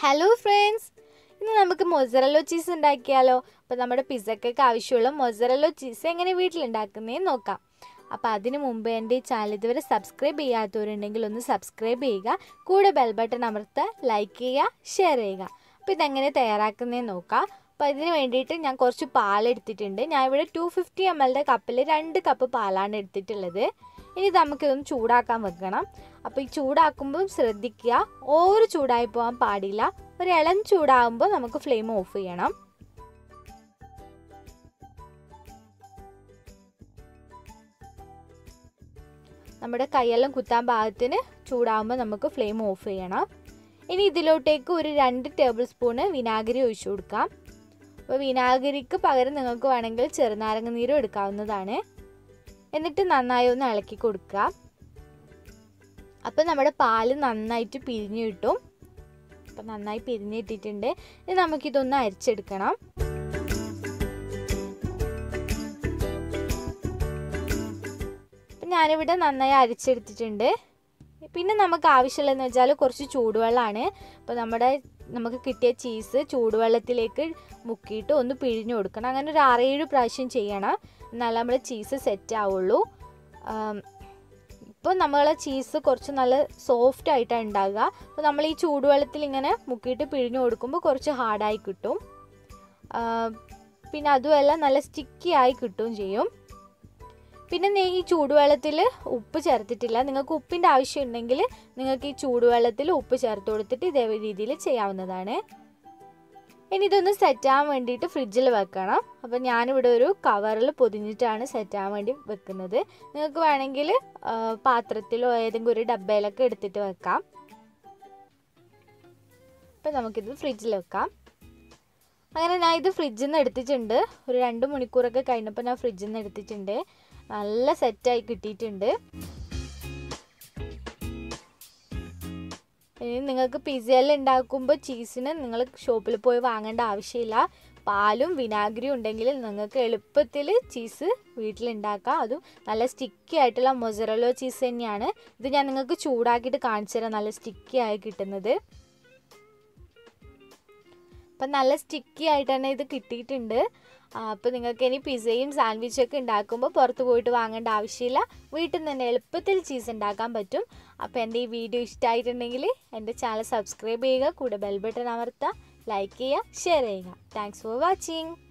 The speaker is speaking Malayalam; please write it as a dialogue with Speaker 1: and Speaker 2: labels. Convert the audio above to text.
Speaker 1: ഹലോ ഫ്രണ്ട്സ് ഇന്ന് നമുക്ക് മൊസറല്ലോ ചീസ് ഉണ്ടാക്കിയാലോ അപ്പോൾ നമ്മുടെ പിസ്സക്കൊക്കെ ആവശ്യമുള്ള മൊസറല്ലോ ചീസ് എങ്ങനെ വീട്ടിലുണ്ടാക്കുന്നതെന്ന് നോക്കാം അപ്പോൾ അതിന് മുമ്പ് എൻ്റെ ഈ ചാനൽ ഇതുവരെ സബ്സ്ക്രൈബ് ചെയ്യാത്തവരുണ്ടെങ്കിൽ ഒന്ന് സബ്സ്ക്രൈബ് ചെയ്യുക കൂടെ ബെൽ ബട്ടൺ അമർത്തുക ലൈക്ക് ചെയ്യുക ഷെയർ ചെയ്യുക അപ്പോൾ ഇതെങ്ങനെ തയ്യാറാക്കുന്നതെന്ന് നോക്കാം അപ്പോൾ ഇതിന് വേണ്ടിയിട്ട് ഞാൻ കുറച്ച് പാലെടുത്തിട്ടുണ്ട് ഞാൻ ഇവിടെ ടു ഫിഫ്റ്റി എം എല്ലിൻ്റെ കപ്പിൽ രണ്ട് കപ്പ് പാലാണ് എടുത്തിട്ടുള്ളത് ഇനി ഇത് നമുക്കിതൊന്ന് ചൂടാക്കാൻ വെക്കണം അപ്പോൾ ഈ ചൂടാക്കുമ്പോൾ ശ്രദ്ധിക്കുക ഓവർ ചൂടായി പോകാൻ പാടില്ല ഒരു ഇളം ചൂടാകുമ്പോൾ നമുക്ക് ഫ്ലെയിം ഓഫ് ചെയ്യണം നമ്മുടെ കൈയെല്ലാം കുത്താൻ പാകത്തിന് ചൂടാകുമ്പോൾ നമുക്ക് ഫ്ലെയിം ഓഫ് ചെയ്യണം ഇനി ഇതിലോട്ടേക്ക് ഒരു രണ്ട് ടേബിൾ സ്പൂണ് വിനാഗിരി ഒഴിച്ചു കൊടുക്കാം അപ്പോൾ വിനാഗിരിക്ക് പകരം നിങ്ങൾക്ക് വേണമെങ്കിൽ ചെറുനാരങ്ങ നീരും എടുക്കാവുന്നതാണ് എന്നിട്ട് നന്നായി ഒന്ന് ഇളക്കി കൊടുക്കുക അപ്പം നമ്മുടെ പാല് നന്നായിട്ട് പിരിഞ്ഞു കിട്ടും അപ്പം നന്നായി പിരിഞ്ഞിട്ടിട്ടുണ്ട് ഇനി നമുക്കിതൊന്ന് അരിച്ചെടുക്കണം അപ്പം ഞാനിവിടെ നന്നായി അരിച്ചെടുത്തിട്ടുണ്ട് പിന്നെ നമുക്ക് ആവശ്യമുള്ളതെന്ന് വെച്ചാൽ കുറച്ച് ചൂടുവെള്ളമാണ് അപ്പോൾ നമ്മുടെ നമുക്ക് കിട്ടിയ ചീസ് ചൂടുവെള്ളത്തിലേക്ക് മുക്കിയിട്ട് ഒന്ന് പിഴിഞ്ഞു കൊടുക്കണം അങ്ങനെ ഒരു ആറേഴ് പ്രാവശ്യം ചെയ്യണം എന്നാലേ നമ്മുടെ ചീസ് സെറ്റ് ആവുള്ളൂ ഇപ്പോൾ നമ്മളെ ചീസ് കുറച്ച് നല്ല സോഫ്റ്റ് ആയിട്ടാണ് ഉണ്ടാകുക അപ്പോൾ നമ്മൾ ഈ ചൂടുവെള്ളത്തിൽ ഇങ്ങനെ മുക്കിയിട്ട് പിഴിഞ്ഞു കൊടുക്കുമ്പോൾ കുറച്ച് ഹാർഡായി കിട്ടും പിന്നെ അതുമല്ല നല്ല സ്റ്റിക്കി ആയി കിട്ടുകയും ചെയ്യും പിന്നെ ഈ ചൂടുവെള്ളത്തിൽ ഉപ്പ് ചേർത്തിട്ടില്ല നിങ്ങൾക്ക് ഉപ്പിൻ്റെ ആവശ്യം ഉണ്ടെങ്കിൽ നിങ്ങൾക്ക് ഈ ചൂടുവെള്ളത്തിൽ ഉപ്പ് ചേർത്ത് കൊടുത്തിട്ട് ഇതേ രീതിയിൽ ചെയ്യാവുന്നതാണ് ഇനി ഇതൊന്ന് സെറ്റാകാൻ വേണ്ടിയിട്ട് ഫ്രിഡ്ജിൽ വെക്കണം അപ്പോൾ ഞാനിവിടെ ഒരു കവറിൽ പൊതിഞ്ഞിട്ടാണ് സെറ്റാകാൻ വേണ്ടി വെക്കുന്നത് നിങ്ങൾക്ക് വേണമെങ്കിൽ പാത്രത്തിലോ ഏതെങ്കിലും ഒരു ഡബ്ബയിലൊക്കെ എടുത്തിട്ട് വെക്കാം അപ്പോൾ നമുക്കിത് ഫ്രിഡ്ജിൽ വെക്കാം അങ്ങനെ ഞാൻ ഇത് ഫ്രിഡ്ജിൽ നിന്ന് എടുത്തിട്ടുണ്ട് ഒരു രണ്ട് മണിക്കൂറൊക്കെ കഴിഞ്ഞപ്പോൾ ഞാൻ ഫ്രിഡ്ജിൽ നിന്ന് എടുത്തിട്ടുണ്ട് നല്ല സെറ്റായി കിട്ടിയിട്ടുണ്ട് ഇനി നിങ്ങൾക്ക് പിസയെല്ലാം ഉണ്ടാക്കുമ്പോൾ ചീസിന് നിങ്ങൾ ഷോപ്പിൽ പോയി വാങ്ങേണ്ട ആവശ്യമില്ല പാലും വിനാഗിരിയും ഉണ്ടെങ്കിൽ നിങ്ങൾക്ക് എളുപ്പത്തിൽ ചീസ് വീട്ടിലുണ്ടാക്കാം അതും നല്ല സ്റ്റിക്കി ആയിട്ടുള്ള മൊസറലോ ചീസ് തന്നെയാണ് ഇത് ഞാൻ നിങ്ങൾക്ക് ചൂടാക്കിയിട്ട് കാണിച്ചു തരാം നല്ല സ്റ്റിക്കി ആയി കിട്ടുന്നത് അപ്പം നല്ല സ്റ്റിക്കി ആയിട്ട് തന്നെ ഇത് കിട്ടിയിട്ടുണ്ട് അപ്പോൾ നിങ്ങൾക്ക് ഇനി പിസയും സാൻഡ്വിച്ചൊക്കെ ഉണ്ടാക്കുമ്പോൾ പുറത്ത് പോയിട്ട് വാങ്ങേണ്ട ആവശ്യമില്ല വീട്ടിൽ നിന്ന് തന്നെ എളുപ്പത്തിൽ ചീസ് ഉണ്ടാക്കാൻ പറ്റും അപ്പോൾ എൻ്റെ ഈ വീഡിയോ ഇഷ്ടമായിട്ടുണ്ടെങ്കിൽ എൻ്റെ ചാനൽ സബ്സ്ക്രൈബ് ചെയ്യുക കൂടെ ബെൽ ബട്ടൺ അമർത്തുക ലൈക്ക് ചെയ്യുക ഷെയർ ചെയ്യുക താങ്ക്സ് ഫോർ വാച്ചിങ്